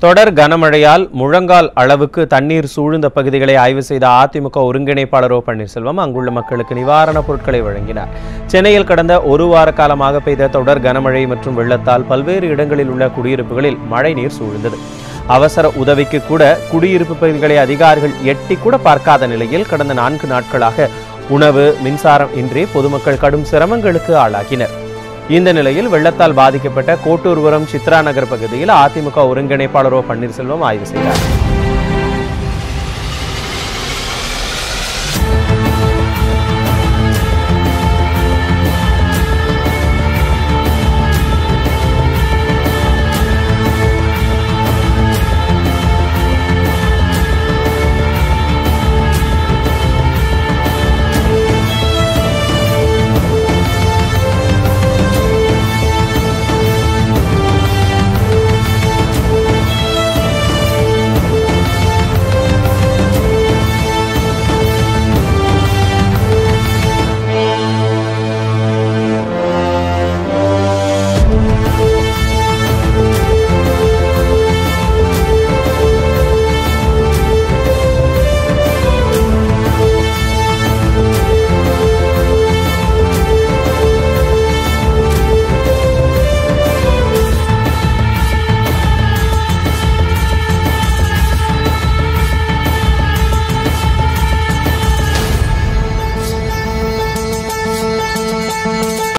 தொடர் கனமழையால் முழங்கால் அளவுக்கு தண்ணீர் சூழ்ந்த பகுதிகளை ஆய்வு செய்த அதிமுக ஒருங்கிணைப்பாளர் ஓ பன்னீர்செல்வம் அங்குள்ள மக்களுக்கு நிவாரணப் பொருட்களை வழங்கினார் சென்னையில் கடந்த ஒரு வார காலமாக பெய்த தொடர் கனமழை மற்றும் வெள்ளத்தால் பல்வேறு இடங்களில் உள்ள குடியிருப்புகளில் மழைநீர் சூழ்ந்தது அவசர உதவிக்கு கூட குடியிருப்பு பகுதிகளை அதிகாரிகள் எட்டி கூட பார்க்காத நிலையில் கடந்த நான்கு நாட்களாக உணவு மின்சாரம் இன்றி பொதுமக்கள் கடும் சிரமங்களுக்கு ஆளாகினர் இந்த நிலையில் வெள்ளத்தால் பாதிக்கப்பட்ட கோட்டூர்புரம் சித்ரா நகர் பகுதியில் அதிமுக ஒருங்கிணைப்பாளர் ஓ பன்னீர்செல்வம் ஆய்வு செய்தார்